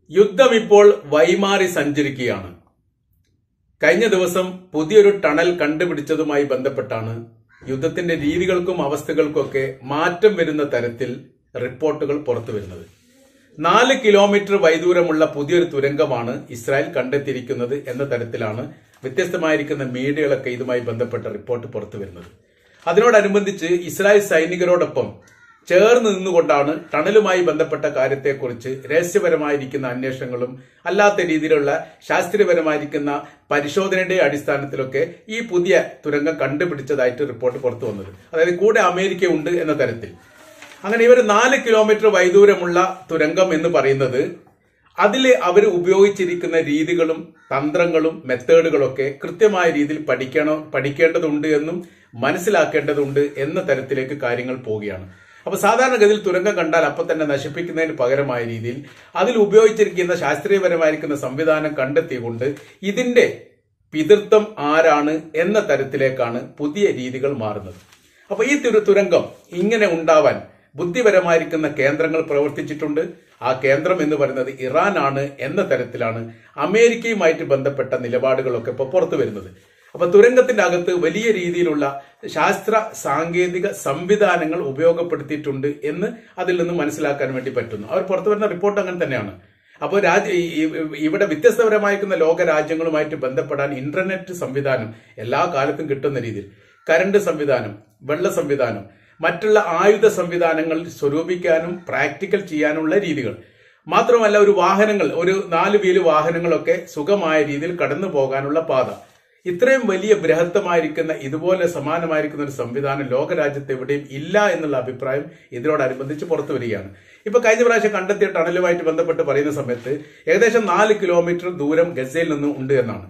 യുദ്ധം ഇപ്പോൾ വൈമാറി സഞ്ചരിക്കുകയാണ് കഴിഞ്ഞ ദിവസം പുതിയൊരു ടണൽ കണ്ടുപിടിച്ചതുമായി ബന്ധപ്പെട്ടാണ് യുദ്ധത്തിന്റെ രീതികൾക്കും അവസ്ഥകൾക്കൊക്കെ മാറ്റം വരുന്ന തരത്തിൽ റിപ്പോർട്ടുകൾ പുറത്തു വരുന്നത് നാല് കിലോമീറ്റർ വൈദൂരമുള്ള പുതിയൊരു തുരങ്കമാണ് ഇസ്രായേൽ കണ്ടെത്തിയിരിക്കുന്നത് എന്ന തരത്തിലാണ് വ്യത്യസ്തമായിരിക്കുന്ന മീഡിയകളൊക്കെ ഇതുമായി ബന്ധപ്പെട്ട റിപ്പോർട്ട് പുറത്തു വരുന്നത് അതിനോടനുബന്ധിച്ച് ഇസ്രായേൽ സൈനികരോടൊപ്പം ചേർന്ന് നിന്നുകൊണ്ടാണ് ടണലുമായി ബന്ധപ്പെട്ട കാര്യത്തെക്കുറിച്ച് രഹസ്യപരമായിരിക്കുന്ന അന്വേഷണങ്ങളും അല്ലാത്ത രീതിയിലുള്ള ശാസ്ത്രീയപരമായിരിക്കുന്ന പരിശോധനയുടെ അടിസ്ഥാനത്തിലൊക്കെ ഈ പുതിയ തുരങ്കം കണ്ടുപിടിച്ചതായിട്ട് റിപ്പോർട്ട് പുറത്തു വന്നത് അതായത് കൂടെ അമേരിക്ക ഉണ്ട് എന്ന തരത്തിൽ അങ്ങനെ ഇവർ നാല് കിലോമീറ്റർ വൈദൂരമുള്ള തുരങ്കം എന്ന് പറയുന്നത് അതിൽ അവർ ഉപയോഗിച്ചിരിക്കുന്ന രീതികളും തന്ത്രങ്ങളും മെത്തേഡുകളൊക്കെ കൃത്യമായ രീതിയിൽ പഠിക്കണം പഠിക്കേണ്ടതുണ്ട് എന്നും മനസ്സിലാക്കേണ്ടതുണ്ട് എന്ന തരത്തിലേക്ക് കാര്യങ്ങൾ പോവുകയാണ് അപ്പൊ സാധാരണഗതിയിൽ തുരങ്കം കണ്ടാൽ അപ്പൊ തന്നെ നശിപ്പിക്കുന്നതിന് പകരമായ രീതിയിൽ അതിൽ ഉപയോഗിച്ചിരിക്കുന്ന ശാസ്ത്രീയപരമായിരിക്കുന്ന സംവിധാനം കണ്ടെത്തിക്കൊണ്ട് ഇതിന്റെ പിതൃത്വം ആരാണ് എന്ന തരത്തിലേക്കാണ് പുതിയ രീതികൾ മാറുന്നത് അപ്പൊ ഈ തുര- തുരങ്കം ഇങ്ങനെ ഉണ്ടാവാൻ ബുദ്ധിപരമായിരിക്കുന്ന കേന്ദ്രങ്ങൾ പ്രവർത്തിച്ചിട്ടുണ്ട് ആ കേന്ദ്രം എന്ന് പറയുന്നത് ഇറാൻ ആണ് എന്ന തരത്തിലാണ് അമേരിക്കയുമായിട്ട് ബന്ധപ്പെട്ട നിലപാടുകളൊക്കെ ഇപ്പോൾ പുറത്തു വരുന്നത് അപ്പൊ തുരങ്കത്തിന്റെ അകത്ത് വലിയ രീതിയിലുള്ള ശാസ്ത്ര സാങ്കേതിക സംവിധാനങ്ങൾ ഉപയോഗപ്പെടുത്തിയിട്ടുണ്ട് എന്ന് അതിൽ നിന്ന് മനസ്സിലാക്കാൻ വേണ്ടി പറ്റുന്നു അവർ പുറത്തു വരുന്ന റിപ്പോർട്ട് അങ്ങനെ തന്നെയാണ് അപ്പോൾ രാജ്യ ഈ- ഈ- ഇവിടെ വ്യത്യസ്തപരമായിരിക്കുന്ന ലോക രാജ്യങ്ങളുമായിട്ട് ബന്ധപ്പെടാൻ ഇന്റർനെറ്റ് സംവിധാനം എല്ലാ കാലത്തും കിട്ടുന്ന രീതിയിൽ കരണ്ട് സംവിധാനം വെള്ള സംവിധാനം മറ്റുള്ള ആയുധ സംവിധാനങ്ങൾ സ്വരൂപിക്കാനും പ്രാക്ടിക്കൽ ചെയ്യാനുള്ള രീതികൾ മാത്രമല്ല ഒരു വാഹനങ്ങൾ ഒരു നാല് വീല് വാഹനങ്ങളൊക്കെ സുഖമായ രീതിയിൽ കടന്നു പോകാനുള്ള പാത ഇത്രയും വലിയ ബൃഹത്തമായിരിക്കുന്ന ഇതുപോലെ സമാനമായിരിക്കുന്ന ഒരു സംവിധാനം ലോകരാജ്യത്ത് എവിടെയും ഇല്ല എന്നുള്ള അഭിപ്രായം ഇതിനോടനുബന്ധിച്ച് പുറത്തു വരികയാണ് ഇപ്പൊ കഴിഞ്ഞ പ്രാവശ്യം കണ്ടെത്തിയ ടണലുമായിട്ട് ബന്ധപ്പെട്ട് പറയുന്ന സമയത്ത് ഏകദേശം നാല് കിലോമീറ്റർ ദൂരം ഗസയിൽ നിന്നും ഉണ്ട് എന്നാണ്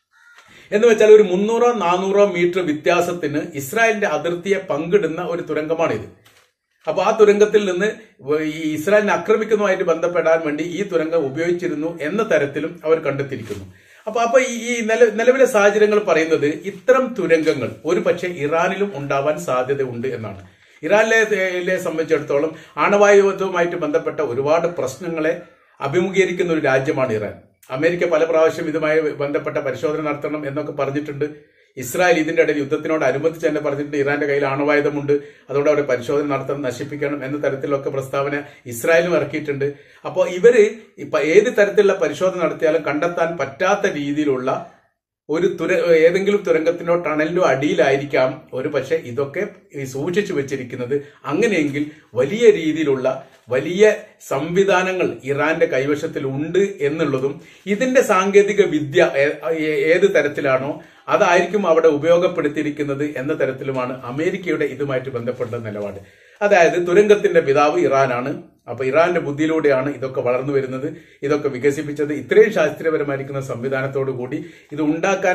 എന്ന് വെച്ചാൽ ഒരു മുന്നൂറോ നാനൂറോ മീറ്റർ വ്യത്യാസത്തിന് ഇസ്രായേലിന്റെ അതിർത്തിയെ പങ്കിടുന്ന ഒരു തുരങ്കമാണിത് അപ്പൊ ആ തുരങ്കത്തിൽ നിന്ന് വ- ഈ ഇസ്രായേലിനെ ആക്രമിക്കുന്നതുമായിട്ട് ബന്ധപ്പെടാൻ വേണ്ടി ഈ തുരങ്കം ഉപയോഗിച്ചിരുന്നു എന്ന തരത്തിലും അവർ കണ്ടെത്തിയിരിക്കുന്നു അപ്പൊ അപ്പൊ ഈ ഈ നില നിലവിലെ സാഹചര്യങ്ങൾ പറയുന്നത് ഇത്തരം തുരങ്കങ്ങൾ ഒരു പക്ഷേ ഇറാനിലും ഉണ്ടാവാൻ സാധ്യതയുണ്ട് എന്നാണ് ഇറാനിലെ ലെ സംബന്ധിച്ചിടത്തോളം ആണവായുധവുമായിട്ട് ബന്ധപ്പെട്ട ഒരുപാട് പ്രശ്നങ്ങളെ അഭിമുഖീകരിക്കുന്ന ഒരു രാജ്യമാണ് ഇറാൻ അമേരിക്ക പല പ്രാവശ്യം ഇതുമായി ബന്ധപ്പെട്ട പരിശോധന നടത്തണം എന്നൊക്കെ പറഞ്ഞിട്ടുണ്ട് ഇസ്രായേൽ ഇതിന്റെ ഇടയിൽ യുദ്ധത്തിനോട് അനുബന്ധിച്ച് തന്നെ പറഞ്ഞിട്ടുണ്ട് ഇറാന്റെ കയ്യിൽ ആണവായുധമുണ്ട് അതുകൊണ്ട് അവിടെ പരിശോധന നടത്തണം നശിപ്പിക്കണം എന്ന തരത്തിലൊക്കെ പ്രസ്താവന ഇസ്രായേലും ഇറക്കിയിട്ടുണ്ട് അപ്പോൾ ഇവര് ഇപ്പൊ ഏത് തരത്തിലുള്ള പരിശോധന നടത്തിയാലും കണ്ടെത്താൻ പറ്റാത്ത രീതിയിലുള്ള ഒരു തുര ഏതെങ്കിലും തുരങ്കത്തിനോ ടണലിനോ അടിയിലായിരിക്കാം ഒരു പക്ഷെ ഇതൊക്കെ ഈ സൂക്ഷിച്ചു വെച്ചിരിക്കുന്നത് അങ്ങനെയെങ്കിൽ വലിയ രീതിയിലുള്ള വലിയ സംവിധാനങ്ങൾ ഇറാന്റെ കൈവശത്തിൽ ഉണ്ട് എന്നുള്ളതും ഇതിന്റെ സാങ്കേതിക വിദ്യ ഏ- ഏ- ഏത് തരത്തിലാണോ അതായിരിക്കും അവിടെ ഉപയോഗപ്പെടുത്തിയിരിക്കുന്നത് എന്ന തരത്തിലുമാണ് അമേരിക്കയുടെ ഇതുമായിട്ട് ബന്ധപ്പെട്ട നിലപാട് അതായത് തുരങ്കത്തിന്റെ പിതാവ് ഇറാനാണ് അപ്പൊ ഇറാന്റെ ബുദ്ധിയിലൂടെയാണ് ഇതൊക്കെ വളർന്നു വരുന്നത് ഇതൊക്കെ വികസിപ്പിച്ചത് ഇത്രയും ശാസ്ത്രീയപരമായിരിക്കുന്ന സംവിധാനത്തോടു കൂടി ഇത് ഉണ്ടാക്കാൻ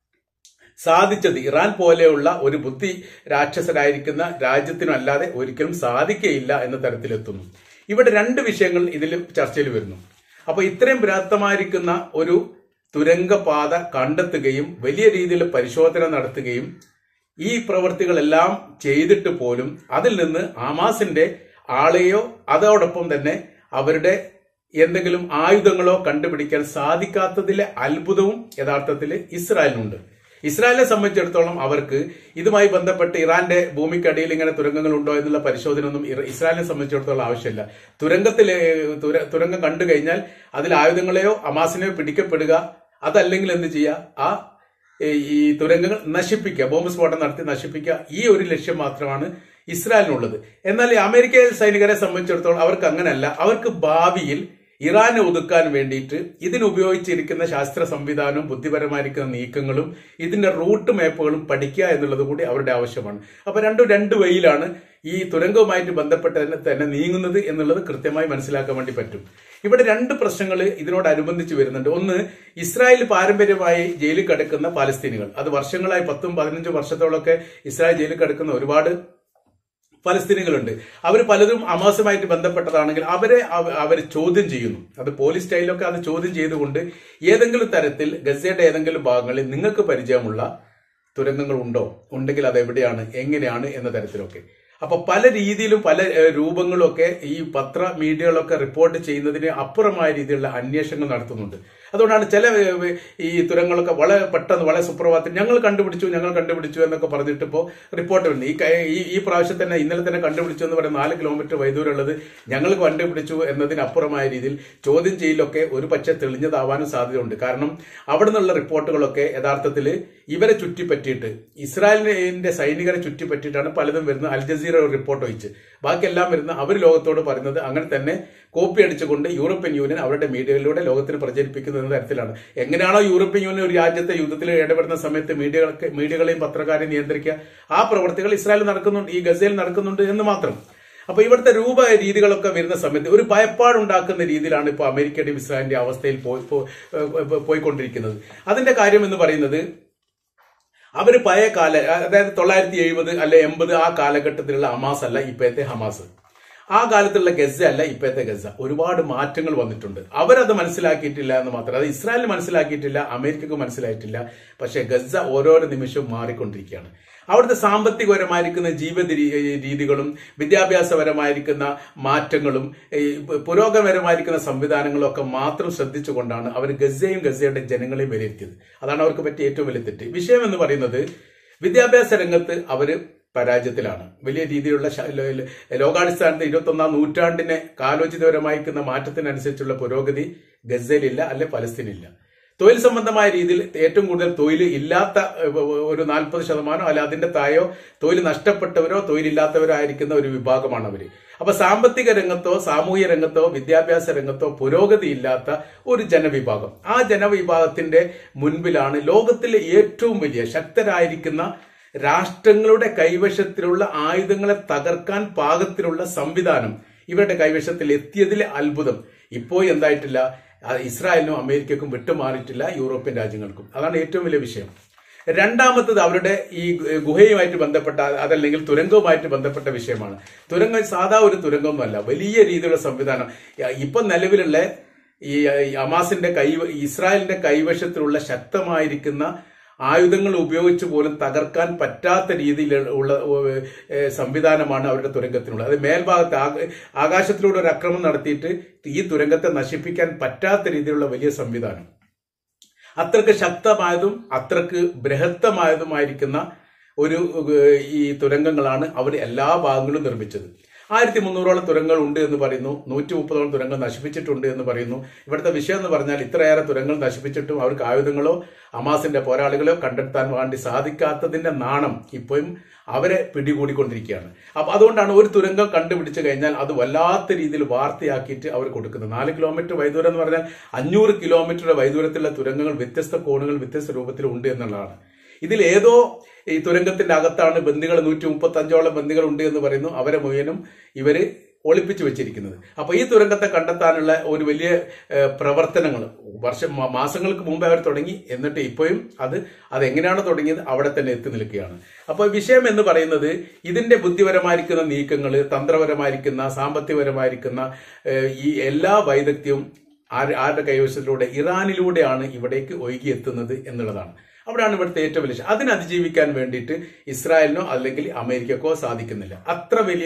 സാധിച്ചത് ഇറാൻ പോലെയുള്ള ഒരു ബുദ്ധി രാക്ഷസരായിരിക്കുന്ന രാജ്യത്തിനും അല്ലാതെ ഒരിക്കലും സാധിക്കയില്ല എന്ന തരത്തിലെത്തുന്നു ഇവിടെ രണ്ട് വിഷയങ്ങൾ ഇതിൽ ചർച്ചയിൽ വരുന്നു അപ്പൊ ഇത്രയും ബൃഹത്തമായിരിക്കുന്ന ഒരു തുരങ്കപാത കണ്ടെത്തുകയും വലിയ രീതിയിൽ പരിശോധന നടത്തുകയും ഈ പ്രവൃത്തികളെല്ലാം ചെയ്തിട്ട് പോലും അതിൽ നിന്ന് ഹമാസിന്റെ ആളെയോ അതോടൊപ്പം തന്നെ അവരുടെ എന്തെങ്കിലും ആയുധങ്ങളോ കണ്ടുപിടിക്കാൻ സാധിക്കാത്തതിലെ അത്ഭുതവും യഥാർത്ഥത്തിൽ ഇസ്രായേലിനുണ്ട് ഇസ്രായേലിനെ സംബന്ധിച്ചിടത്തോളം അവർക്ക് ഇതുമായി ബന്ധപ്പെട്ട് ഇറാന്റെ ഭൂമിക്കടിയിൽ ഇങ്ങനെ തുരങ്കങ്ങൾ ഉണ്ടോ എന്നുള്ള പരിശോധന ഒന്നും ഇറ- ഇസ്രായേലിനെ സംബന്ധിച്ചിടത്തോളം ആവശ്യമില്ല തുരങ്കത്തിൽ തുര- തുരങ്കം കണ്ടു കഴിഞ്ഞാൽ അതിൽ ആയുധങ്ങളെയോ അമാസിനെയോ പിടിക്കപ്പെടുക അതല്ലെങ്കിൽ എന്ത് ചെയ്യുക ആ ഏ, ഈ തുരങ്കങ്ങൾ നശിപ്പിക്കുക ബോംബ് സ്ഫോടനം നടത്തി നശിപ്പിക്കുക ഈ ഒരു ലക്ഷ്യം മാത്രമാണ് ഇസ്രായേലിനുള്ളത് എന്നാൽ ഈ അമേരിക്ക സൈനികരെ സംബന്ധിച്ചിടത്തോളം അവർക്ക് അങ്ങനെയല്ല അവർക്ക് ഭാവിയിൽ ഇറാനെ ഒതുക്കാൻ വേണ്ടിയിട്ട് ഇതിന് ഉപയോഗിച്ചിരിക്കുന്ന ശാസ്ത്ര സംവിധാനവും ബുദ്ധിപരമായിരിക്കുന്ന നീക്കങ്ങളും ഇതിന്റെ റൂട്ട് മാപ്പുകളും പഠിക്കുക എന്നുള്ളത് കൂടി അവരുടെ ആവശ്യമാണ് അപ്പൊ രണ്ടും രണ്ട് വഴിയിലാണ് ഈ തുരങ്കവുമായിട്ട് ബന്ധപ്പെട്ട് തന്നെ തന്നെ നീങ്ങുന്നത് എന്നുള്ളത് കൃത്യമായി മനസ്സിലാക്കാൻ വേണ്ടി പറ്റും ഇവിടെ രണ്ട് പ്രശ്നങ്ങൾ ഇതിനോടനുബന്ധിച്ച് വരുന്നുണ്ട് ഒന്ന് ഇസ്രായേൽ പാരമ്പര്യമായി ജയിലിൽ കിടക്കുന്ന പാലസ്തീനികൾ അത് വർഷങ്ങളായി പത്തും പതിനഞ്ചും വർഷത്തോളമൊക്കെ ഇസ്രായേൽ ജയിലിൽ കിടക്കുന്ന ഒരുപാട് ഫലസ്തീനികളുണ്ട് അവർ പലരും അമാസുമായിട്ട് ബന്ധപ്പെട്ടതാണെങ്കിൽ അവരെ അവർ ചോദ്യം ചെയ്യുന്നു അത് പോലീസ് സ്റ്റൈലൊക്കെ അത് ചോദ്യം ചെയ്തുകൊണ്ട് ഏതെങ്കിലും തരത്തിൽ ഗസയുടെ ഏതെങ്കിലും ഭാഗങ്ങളിൽ നിങ്ങൾക്ക് പരിചയമുള്ള തുരങ്കങ്ങൾ ഉണ്ടോ ഉണ്ടെങ്കിൽ അത് എവിടെയാണ് എങ്ങനെയാണ് എന്ന തരത്തിലൊക്കെ അപ്പൊ പല രീതിയിലും പല ഏഹ്, രൂപങ്ങളും ഒക്കെ ഈ പത്ര മീഡിയകളൊക്കെ റിപ്പോർട്ട് ചെയ്യുന്നതിന് അപ്പുറമായ രീതിയിലുള്ള അന്വേഷണങ്ങൾ നടത്തുന്നുണ്ട് അതുകൊണ്ടാണ് ചില ഏഹ്, ഈ തുരങ്ങളൊക്കെ വളരെ പെട്ടെന്ന് വളരെ സുപ്രഭാതത്തിൽ ഞങ്ങൾ കണ്ടുപിടിച്ചു ഞങ്ങൾ കണ്ടുപിടിച്ചു എന്നൊക്കെ പറഞ്ഞിട്ട് ഇപ്പോൾ റിപ്പോർട്ട് വരുന്നു ഈ കൈ- ഈ ഈ പ്രാവശ്യം തന്നെ ഇന്നലെ തന്നെ കണ്ടുപിടിച്ചു എന്ന് പറയുന്ന നാല് കിലോമീറ്റർ വൈദൂരമുള്ളത് ഞങ്ങൾ കണ്ടുപിടിച്ചു എന്നതിനപ്പുറമായ രീതിയിൽ ചോദ്യം ചെയ്യലൊക്കെ ഒരു പക്ഷേ തെളിഞ്ഞതാവാനും സാധ്യതയുണ്ട് കാരണം അവിടെ നിന്നുള്ള റിപ്പോർട്ടുകളൊക്കെ യഥാർത്ഥത്തിൽ ഇവരെ ചുറ്റിപ്പറ്റിയിട്ട് ഇസ്രായേലിന്റെ സൈനികരെ ചുറ്റിപ്പറ്റിയിട്ടാണ് പലതും വരുന്നത് അൽ ജസീറ ഒരു റിപ്പോർട്ട് ഒഴിച്ച് ബാക്കിയെല്ലാം വരുന്ന അവർ ലോകത്തോട് പറയുന്നത് അങ്ങനെ തന്നെ കോപ്പി അടിച്ചുകൊണ്ട് യൂറോപ്യൻ യൂണിയൻ അവരുടെ മീഡിയകളിലൂടെ ലോകത്തിന് പ്രചരിപ്പിക്കുന്നത് എന്ന തരത്തിലാണ് എങ്ങനെയാണോ യൂറോപ്യൻ യൂണിയൻ ഒരു രാജ്യത്തെ യുദ്ധത്തിൽ ഇടപെടുന്ന സമയത്ത് മീഡിയകളൊക്കെ മീഡിയകളെയും പത്രക്കാരെയും നിയന്ത്രിക്കുക ആ പ്രവർത്തികൾ ഇസ്രായേൽ നടക്കുന്നുണ്ട് ഈ ഗസയിൽ നടക്കുന്നുണ്ട് എന്ന് മാത്രം അപ്പൊ ഇവിടുത്തെ രൂപ രീതികളൊക്കെ വരുന്ന സമയത്ത് ഒരു ഭയപ്പാടുണ്ടാക്കുന്ന രീതിയിലാണ് ഇപ്പോൾ അമേരിക്കയുടെയും ഇസ്രായേലിന്റെ അവസ്ഥയിൽ പോയി- പോ- ഏഹ് പോയിക്കൊണ്ടിരിക്കുന്നത് അതിന്റെ കാര്യം എന്ന് പറയുന്നത് അവര് പഴയ കാല അതായത് തൊള്ളായിരത്തി എഴുപത് അല്ലെ എൺപത് ആ കാലഘട്ടത്തിലുള്ള ഹമാസ് അല്ല ഇപ്പോഴത്തെ ഹമാസ് ആ കാലത്തുള്ള ഗസ അല്ല ഇപ്പോഴത്തെ ഗസ ഒരുപാട് മാറ്റങ്ങൾ വന്നിട്ടുണ്ട് അവരത് മനസ്സിലാക്കിയിട്ടില്ല എന്ന് മാത്രം അത് ഇസ്രായേലിന് മനസ്സിലാക്കിയിട്ടില്ല അമേരിക്കക്ക് മനസ്സിലായിട്ടില്ല പക്ഷേ ഗസ ഓരോരോ നിമിഷവും മാറിക്കൊണ്ടിരിക്കുകയാണ് അവിടുത്തെ സാമ്പത്തികപരമായിരിക്കുന്ന ജീവിത രീ- രീതികളും വിദ്യാഭ്യാസപരമായിരിക്കുന്ന മാറ്റങ്ങളും ഈ പുരോഗമനപരമായിരിക്കുന്ന സംവിധാനങ്ങളും ഒക്കെ മാത്രം ശ്രദ്ധിച്ചുകൊണ്ടാണ് അവർ ഗസയും ഗസയുടെ ജനങ്ങളെയും വിലയിരുത്തിയത് അതാണ് അവർക്ക് പറ്റിയ ഏറ്റവും വലിയ തെറ്റ് വിഷയം എന്ന് പറയുന്നത് വിദ്യാഭ്യാസ രംഗത്ത് അവര് പരാജയത്തിലാണ് വലിയ രീതിയിലുള്ള ശ- ലോ- ലോ- ലോകാടിസ്ഥാനത്ത് ഇരുപത്തൊന്നാം നൂറ്റാണ്ടിനെ കാലോചിതപരമായിരിക്കുന്ന മാറ്റത്തിനനുസരിച്ചുള്ള പുരോഗതി ഗസയിലില്ല അല്ലെ പലസ്തീനില്ല തൊഴിൽ സംബന്ധമായ രീതിയിൽ ഏറ്റവും കൂടുതൽ തൊഴിൽ ഇല്ലാത്ത ഏഹ്, ഒരു നാൽപ്പത് ശതമാനോ അല്ല അതിന്റെ താഴെയോ തൊഴിൽ നഷ്ടപ്പെട്ടവരോ തൊഴിലില്ലാത്തവരോ ആയിരിക്കുന്ന ഒരു വിഭാഗമാണ് അവര് അപ്പൊ സാമ്പത്തിക രംഗത്തോ സാമൂഹ്യ രംഗത്തോ വിദ്യാഭ്യാസ രംഗത്തോ പുരോഗതി ഇല്ലാത്ത ഒരു ജനവിഭാഗം ആ ജനവിഭാഗത്തിന്റെ മുൻപിലാണ് ലോകത്തിലെ ഏറ്റവും വലിയ ശക്തരായിരിക്കുന്ന രാഷ്ട്രങ്ങളുടെ കൈവശത്തിലുള്ള ആയുധങ്ങളെ തകർക്കാൻ പാകത്തിലുള്ള സംവിധാനം ഇവരുടെ കൈവശത്തിൽ എത്തിയതിലെ അത്ഭുതം ഇപ്പോൾ എന്തായിട്ടില്ല ആ ഇസ്രായേലിനും അമേരിക്കക്കും വിട്ടുമാറിയിട്ടില്ല യൂറോപ്യൻ രാജ്യങ്ങൾക്കും അതാണ് ഏറ്റവും വലിയ വിഷയം രണ്ടാമത്തത് അവരുടെ ഈ ഗുഹയുമായിട്ട് ബന്ധപ്പെട്ട അതല്ലെങ്കിൽ തുരങ്കവുമായിട്ട് ബന്ധപ്പെട്ട വിഷയമാണ് തുരങ്കം സാധാ ഒരു തുരങ്കമൊന്നുമല്ല വലിയ രീതിയിലുള്ള സംവിധാനം ഇപ്പൊ നിലവിലുള്ള ഈ അമാസിന്റെ കൈ ഇസ്രായേലിന്റെ കൈവശത്തിലുള്ള ശക്തമായിരിക്കുന്ന ആയുധങ്ങൾ ഉപയോഗിച്ച് പോലും തകർക്കാൻ പറ്റാത്ത രീതിയിലുള്ള ഏഹ്, സംവിധാനമാണ് അവരുടെ തുരങ്കത്തിനുള്ളത് അത് മേൽഭാഗത്ത് ആക- ആകാശത്തിലൂടെ ഒരു ആക്രമണം നടത്തിയിട്ട് ഈ തുരങ്കത്തെ നശിപ്പിക്കാൻ പറ്റാത്ത രീതിയിലുള്ള വലിയ സംവിധാനം അത്രക്ക് ശക്തമായതും അത്രക്ക് ബൃഹത്തമായതുമായിരിക്കുന്ന ഒരു ഏഹ്, ഈ തുരങ്കങ്ങളാണ് അവർ എല്ലാ ഭാഗങ്ങളും നിർമ്മിച്ചത് ആയിരത്തി മുന്നൂറോളം തുരങ്കങ്ങൾ ഉണ്ട് എന്ന് പറയുന്നു നൂറ്റി മുപ്പതോളം തുരങ്കങ്ങൾ നശിപ്പിച്ചിട്ടുണ്ട് എന്ന് പറയുന്നു ഇവിടുത്തെ വിഷയം എന്ന് പറഞ്ഞാൽ ഇത്രയേറെ തുരങ്കങ്ങൾ നശിപ്പിച്ചിട്ടും അവർക്ക് ആയുധങ്ങളോ അമാസിന്റെ പോരാളികളോ കണ്ടെത്താൻ വേണ്ടി സാധിക്കാത്തതിന്റെ നാണം ഇപ്പോഴും അവരെ പിടികൂടിക്കൊണ്ടിരിക്കുകയാണ് അപ്പൊ അതുകൊണ്ടാണ് ഒരു തുരങ്കം കണ്ടുപിടിച്ചു കഴിഞ്ഞാൽ അത് വല്ലാത്ത രീതിയിൽ വാർത്തയാക്കിയിട്ട് അവർ കൊടുക്കുന്നത് നാല് കിലോമീറ്റർ വൈദൂരം എന്ന് പറഞ്ഞാൽ അഞ്ഞൂറ് കിലോമീറ്റർ വൈദൂരത്തിലുള്ള തുരങ്കങ്ങൾ വ്യത്യസ്ത കോണുകൾ വ്യത്യസ്ത രൂപത്തിൽ ഉണ്ട് എന്നുള്ളതാണ് ഇതിൽ ഏതോ ഈ തുരങ്കത്തിന്റെ അകത്താണ് ബന്ദികൾ നൂറ്റി മുപ്പത്തി അഞ്ചോളം ബന്ദികൾ ഉണ്ട് എന്ന് പറയുന്നു അവരെ മുഴുവനും ഇവര് ഒളിപ്പിച്ചു വെച്ചിരിക്കുന്നത് അപ്പൊ ഈ തുരങ്കത്തെ കണ്ടെത്താനുള്ള ഒരു വലിയ ഏഹ്, പ്രവർത്തനങ്ങൾ വർഷം മ- മാസങ്ങൾക്ക് മുമ്പ് അവർ തുടങ്ങി എന്നിട്ട് ഇപ്പോഴും അത് അതെങ്ങനെയാണ് തുടങ്ങിയത് അവിടെ തന്നെ എത്തി നിൽക്കുകയാണ് അപ്പോൾ വിഷയം എന്ന് പറയുന്നത് ഇതിന്റെ ബുദ്ധിപരമായിരിക്കുന്ന നീക്കങ്ങൾ തന്ത്രപരമായിരിക്കുന്ന സാമ്പത്തികപരമായിരിക്കുന്ന ഏഹ്, ഈ എല്ലാ വൈദഗ്ധ്യവും ആര് ആരുടെ കൈവശത്തിലൂടെ ഇറാനിലൂടെയാണ് ഇവിടേക്ക് ഒഴുകിയെത്തുന്നത് എന്നുള്ളതാണ് അവിടെയാണ് ഇവിടുത്തെ ഏറ്റവും വലിയ ശ- അതിനെ അതിജീവിക്കാൻ വേണ്ടിയിട്ട് ഇസ്രായേലിനോ അല്ലെങ്കിൽ അമേരിക്കക്കോ സാധിക്കുന്നില്ല അത്ര വലിയ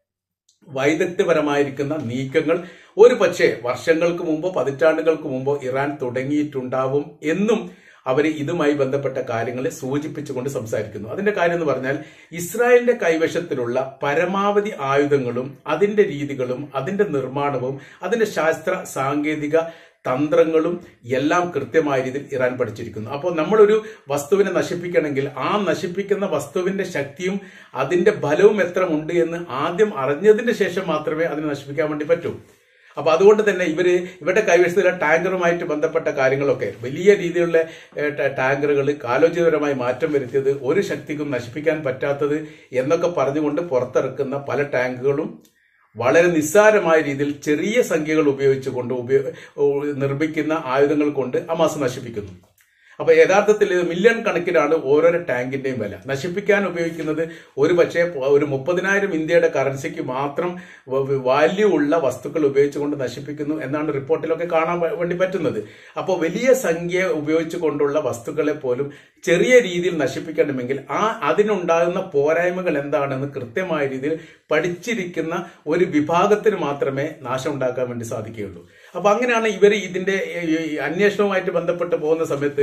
വൈദഗ്ധ്യപരമായിരിക്കുന്ന നീക്കങ്ങൾ ഒരു പക്ഷേ വർഷങ്ങൾക്ക് മുമ്പോ പതിറ്റാണ്ടുകൾക്ക് മുമ്പോ ഇറാൻ തുടങ്ങിയിട്ടുണ്ടാവും എന്നും അവർ ഇതുമായി ബന്ധപ്പെട്ട കാര്യങ്ങൾ സൂചിപ്പിച്ചുകൊണ്ട് സംസാരിക്കുന്നു അതിന്റെ കാര്യം എന്ന് പറഞ്ഞാൽ ഇസ്രായേലിന്റെ കൈവശത്തിലുള്ള പരമാവധി ആയുധങ്ങളും അതിന്റെ രീതികളും അതിന്റെ നിർമ്മാണവും അതിന്റെ ശാസ്ത്ര സാങ്കേതിക തന്ത്രങ്ങളും എല്ലാം കൃത്യമായ രീതിയിൽ ഇറാൻ പഠിച്ചിരിക്കുന്നു അപ്പോൾ നമ്മളൊരു വസ്തുവിനെ നശിപ്പിക്കണമെങ്കിൽ ആ നശിപ്പിക്കുന്ന വസ്തുവിന്റെ ശക്തിയും അതിന്റെ ബലവും എത്ര ഉണ്ട് എന്ന് ആദ്യം അറിഞ്ഞതിന് ശേഷം മാത്രമേ അതിനെ നശിപ്പിക്കാൻ വേണ്ടി പറ്റൂ അപ്പൊ അതുകൊണ്ട് തന്നെ ഇവര് ഇവരുടെ കൈവശത്തിലുള്ള ടാങ്കറുമായിട്ട് ബന്ധപ്പെട്ട കാര്യങ്ങളൊക്കെ വലിയ രീതിയിലുള്ള ഏഹ്, ട- ടാങ്കറുകൾ കാലോചിതപരമായി മാറ്റം വരുത്തിയത് ഒരു ശക്തിക്കും നശിപ്പിക്കാൻ പറ്റാത്തത് എന്നൊക്കെ പറഞ്ഞുകൊണ്ട് പുറത്തിറക്കുന്ന പല ടാങ്കുകളും വളരെ നിസ്സാരമായ രീതിയിൽ ചെറിയ സംഖ്യകൾ ഉപയോഗിച്ചുകൊണ്ട് ഉപയോ നിർമ്മിക്കുന്ന ആയുധങ്ങൾ കൊണ്ട് അമാസ് നശിപ്പിക്കുന്നു അപ്പൊ യഥാർത്ഥത്തിൽ ഇത് മില്യൺ കണക്കിനാണ് ഓരോരോ ടാങ്കിന്റെയും വില നശിപ്പിക്കാൻ ഉപയോഗിക്കുന്നത് ഒരു പക്ഷേ ഒരു മുപ്പതിനായിരം ഇന്ത്യയുടെ കറൻസിക്ക് മാത്രം വാല്യൂ ഉള്ള വസ്തുക്കൾ ഉപയോഗിച്ചുകൊണ്ട് നശിപ്പിക്കുന്നു എന്നാണ് റിപ്പോർട്ടിലൊക്കെ കാണാൻ വേണ്ടി പറ്റുന്നത് അപ്പോൾ വലിയ സംഖ്യ ഉപയോഗിച്ചുകൊണ്ടുള്ള വസ്തുക്കളെ പോലും ചെറിയ രീതിയിൽ നശിപ്പിക്കണമെങ്കിൽ ആ അതിനുണ്ടാകുന്ന പോരായ്മകൾ എന്താണെന്ന് കൃത്യമായ രീതിയിൽ പഠിച്ചിരിക്കുന്ന ഒരു വിഭാഗത്തിന് മാത്രമേ നാശം ഉണ്ടാക്കാൻ വേണ്ടി സാധിക്കുകയുള്ളൂ അപ്പൊ അങ്ങനെയാണ് ഇവർ ഇതിന്റെ അന്വേഷണവുമായിട്ട് ബന്ധപ്പെട്ട് പോകുന്ന സമയത്ത്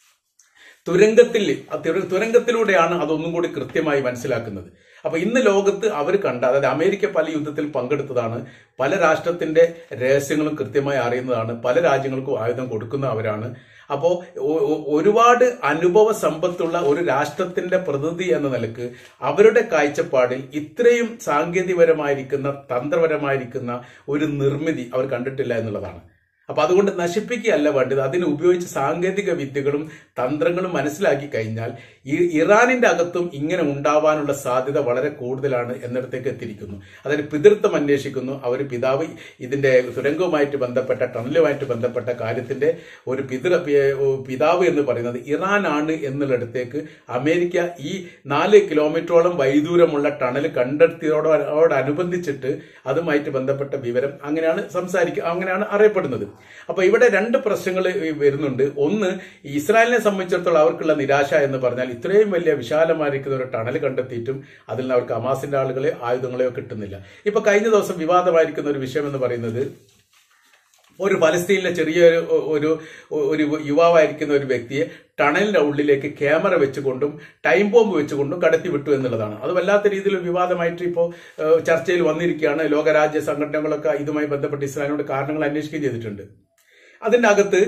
തുരങ്കത്തിൽ തുരങ്കത്തിലൂടെയാണ് അതൊന്നും കൂടി കൃത്യമായി മനസ്സിലാക്കുന്നത് അപ്പൊ ഇന്ന് ലോകത്ത് അവർ കണ്ട അതായത് അമേരിക്ക പല യുദ്ധത്തിൽ പങ്കെടുത്തതാണ് പല രാഷ്ട്രത്തിന്റെ രഹസ്യങ്ങളും കൃത്യമായി അറിയുന്നതാണ് പല രാജ്യങ്ങൾക്കും ആയുധം കൊടുക്കുന്ന അവരാണ് അപ്പോൾ ഒരുപാട് അനുഭവ സമ്പത്തുള്ള ഒരു രാഷ്ട്രത്തിന്റെ പ്രതിനിധി എന്ന നിലക്ക് അവരുടെ കാഴ്ചപ്പാടിൽ ഇത്രയും സാങ്കേതികപരമായിരിക്കുന്ന തന്ത്രപരമായിരിക്കുന്ന ഒരു നിർമ്മിതി അവർ കണ്ടിട്ടില്ല എന്നുള്ളതാണ് അപ്പൊ അതുകൊണ്ട് നശിപ്പിക്കുകയല്ല വേണ്ടത് അതിന് ഉപയോഗിച്ച സാങ്കേതിക വിദ്യകളും തന്ത്രങ്ങളും മനസ്സിലാക്കി കഴിഞ്ഞാൽ ഈ ഇറാനിന്റെ അകത്തും ഇങ്ങനെ ഉണ്ടാവാനുള്ള സാധ്യത വളരെ കൂടുതലാണ് എന്നിടത്തേക്ക് എത്തിയിരിക്കുന്നു അതായത് പിതൃത്വം അന്വേഷിക്കുന്നു അവർ പിതാവ് ഇതിന്റെ തുരങ്കവുമായിട്ട് ബന്ധപ്പെട്ട ടണലുമായിട്ട് ബന്ധപ്പെട്ട കാര്യത്തിന്റെ ഒരു പിതൃ പിതാവ് എന്ന് പറയുന്നത് ഇറാനാണ് എന്നുള്ളിടത്തേക്ക് അമേരിക്ക ഈ നാല് കിലോമീറ്ററോളം വൈദൂരമുള്ള ടണൽ കണ്ടെത്തിയതോടനുബന്ധിച്ചിട്ട് അതുമായിട്ട് ബന്ധപ്പെട്ട വിവരം അങ്ങനെയാണ് സംസാരിക്കുക അങ്ങനെയാണ് അറിയപ്പെടുന്നത് അപ്പൊ ഇവിടെ രണ്ട് പ്രശ്നങ്ങൾ വരുന്നുണ്ട് ഒന്ന് ഇസ്രായേലിനെ സംബന്ധിച്ചിടത്തോളം അവർക്കുള്ള നിരാശ എന്ന് പറഞ്ഞാൽ ഇത്രയും വലിയ വിശാലമായിരിക്കുന്ന ഒരു ടണൽ കണ്ടെത്തിയിട്ടും അതിൽ നിന്ന് അവർക്ക് അമാസിന്റെ ആളുകളെ ആയുധങ്ങളെയോ കിട്ടുന്നില്ല ഇപ്പൊ കഴിഞ്ഞ ദിവസം വിവാദമായിരിക്കുന്ന ഒരു വിഷയം എന്ന് പറയുന്നത് ഒരു ഫലസ്തീനിലെ ചെറിയൊരു ഒരു ഒരു യുവാവായിരിക്കുന്ന ഒരു വ്യക്തിയെ ടണലിന്റെ ഉള്ളിലേക്ക് ക്യാമറ വെച്ചുകൊണ്ടും ടൈം ബോംബ് വെച്ചുകൊണ്ടും കടത്തി വിട്ടു എന്നുള്ളതാണ് അത് വല്ലാത്ത രീതിയിൽ വിവാദമായിട്ട് ഇപ്പോൾ ചർച്ചയിൽ വന്നിരിക്കുകയാണ് ലോകരാജ്യ സംഘടനകളൊക്കെ ഇതുമായി ബന്ധപ്പെട്ട് ഇസ്രായേലിനോട് കാരണങ്ങൾ അന്വേഷിക്കുകയും ചെയ്തിട്ടുണ്ട് അതിന്റെ അകത്ത്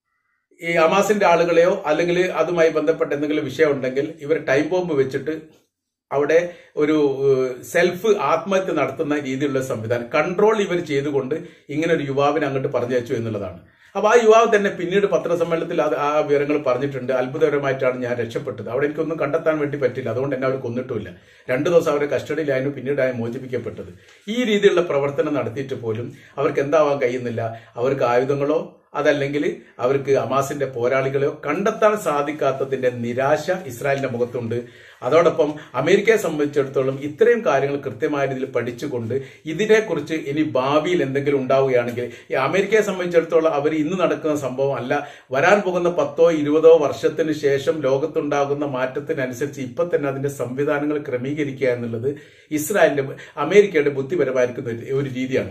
ഈ അമാസിന്റെ ആളുകളെയോ അല്ലെങ്കിൽ അതുമായി ബന്ധപ്പെട്ട എന്തെങ്കിലും വിഷയം ഉണ്ടെങ്കിൽ ഇവർ ടൈം ബോംബ് വെച്ചിട്ട് അവിടെ ഒരു സെൽഫ് ആത്മഹത്യ നടത്തുന്ന രീതിയിലുള്ള സംവിധാനം കൺട്രോൾ ഇവർ ചെയ്തുകൊണ്ട് ഇങ്ങനെ ഒരു യുവാവിനെ അങ്ങോട്ട് പറഞ്ഞയച്ചു എന്നുള്ളതാണ് അപ്പൊ ആ യുവാവ് തന്നെ പിന്നീട് പത്രസമ്മേളനത്തിൽ അത് ആ വിവരങ്ങൾ പറഞ്ഞിട്ടുണ്ട് അത്ഭുതകരമായിട്ടാണ് ഞാൻ രക്ഷപ്പെട്ടത് അവിടെ എനിക്കൊന്നും കണ്ടെത്താൻ വേണ്ടി പറ്റില്ല അതുകൊണ്ട് എന്നെ അവർ കൊന്നിട്ടുമില്ല രണ്ടു ദിവസം അവരെ കസ്റ്റഡിയിലായിരുന്നു പിന്നീടായി മോചിപ്പിക്കപ്പെട്ടത് ഈ രീതിയിലുള്ള പ്രവർത്തനം നടത്തിയിട്ട് പോലും അവർക്ക് എന്താവാൻ കഴിയുന്നില്ല അവർക്ക് ആയുധങ്ങളോ അതല്ലെങ്കിൽ അവർക്ക് അമാസിന്റെ പോരാളികളെയോ കണ്ടെത്താൻ സാധിക്കാത്തതിന്റെ നിരാശ ഇസ്രായേലിന്റെ മുഖത്തുണ്ട് അതോടൊപ്പം അമേരിക്കയെ സംബന്ധിച്ചിടത്തോളം ഇത്രയും കാര്യങ്ങൾ കൃത്യമായ രീതിയിൽ പഠിച്ചുകൊണ്ട് ഇതിനെക്കുറിച്ച് ഇനി ഭാവിയിൽ എന്തെങ്കിലും ഉണ്ടാവുകയാണെങ്കിൽ ഈ അമേരിക്കയെ സംബന്ധിച്ചിടത്തോളം അവർ ഇന്ന് നടക്കുന്ന സംഭവം അല്ല വരാൻ പോകുന്ന പത്തോ ഇരുപതോ വർഷത്തിന് ശേഷം ലോകത്തുണ്ടാകുന്ന മാറ്റത്തിനനുസരിച്ച് ഇപ്പൊ തന്നെ അതിന്റെ സംവിധാനങ്ങൾ ക്രമീകരിക്കുക എന്നുള്ളത് ഇസ്രായേലിന്റെ അമേരിക്കയുടെ ബുദ്ധിപരമായിരിക്കുന്ന ഒരു രീതിയാണ്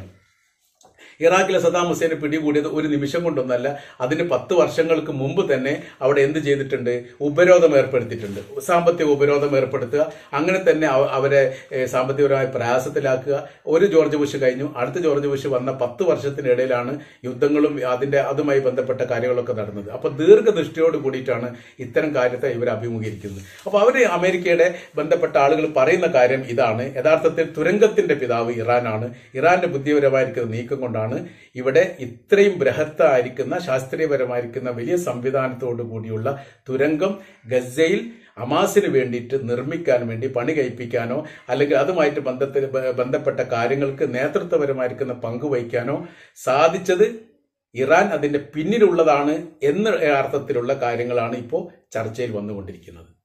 ഇറാഖിലെ സദാം ഹുസൈനെ പിടികൂടിയത് ഒരു നിമിഷം കൊണ്ടൊന്നല്ല അതിന് പത്ത് വർഷങ്ങൾക്ക് മുമ്പ് തന്നെ അവിടെ എന്ത് ചെയ്തിട്ടുണ്ട് ഉപരോധം ഏർപ്പെടുത്തിയിട്ടുണ്ട് സാമ്പത്തിക ഉപരോധം ഏർപ്പെടുത്തുക അങ്ങനെ തന്നെ അവരെ സാമ്പത്തികപരമായി പ്രയാസത്തിലാക്കുക ഒരു ജോർജ് ബുഷ് കഴിഞ്ഞു അടുത്ത ജോർജ് ബുഷ് വന്ന പത്ത് വർഷത്തിനിടയിലാണ് യുദ്ധങ്ങളും അതിന്റെ അതുമായി ബന്ധപ്പെട്ട കാര്യങ്ങളൊക്കെ നടന്നത് അപ്പൊ ദീർഘദൃഷ്ടിയോട് കൂടിയിട്ടാണ് ഇത്തരം കാര്യത്തെ ഇവർ അഭിമുഖീകരിക്കുന്നത് അപ്പൊ അവര് അമേരിക്കയുടെ ബന്ധപ്പെട്ട ആളുകൾ പറയുന്ന കാര്യം ഇതാണ് യഥാർത്ഥത്തിൽ തുരങ്കത്തിന്റെ പിതാവ് ഇറാനാണ് ഇറാന്റെ ബുദ്ധിപരമായിരിക്കുന്ന നീക്കം കൊണ്ടാണ് ഇവിടെ ഇത്രയും ബൃഹത്തായിരിക്കുന്ന ശാസ്ത്രീയപരമായിരിക്കുന്ന വലിയ സംവിധാനത്തോടു കൂടിയുള്ള തുരങ്കം ഗസയിൽ അമാസിന് വേണ്ടിയിട്ട് നിർമ്മിക്കാൻ വേണ്ടി പണി കഴിപ്പിക്കാനോ അല്ലെങ്കിൽ അതുമായിട്ട് ബന്ധത്തിൽ ബന്ധപ്പെട്ട കാര്യങ്ങൾക്ക് നേതൃത്വപരമായിരിക്കുന്ന പങ്ക് വഹിക്കാനോ സാധിച്ചത് ഇറാൻ അതിന്റെ പിന്നിലുള്ളതാണ് എന്ന അർത്ഥത്തിലുള്ള കാര്യങ്ങളാണ് ഇപ്പോൾ ചർച്ചയിൽ വന്നുകൊണ്ടിരിക്കുന്നത്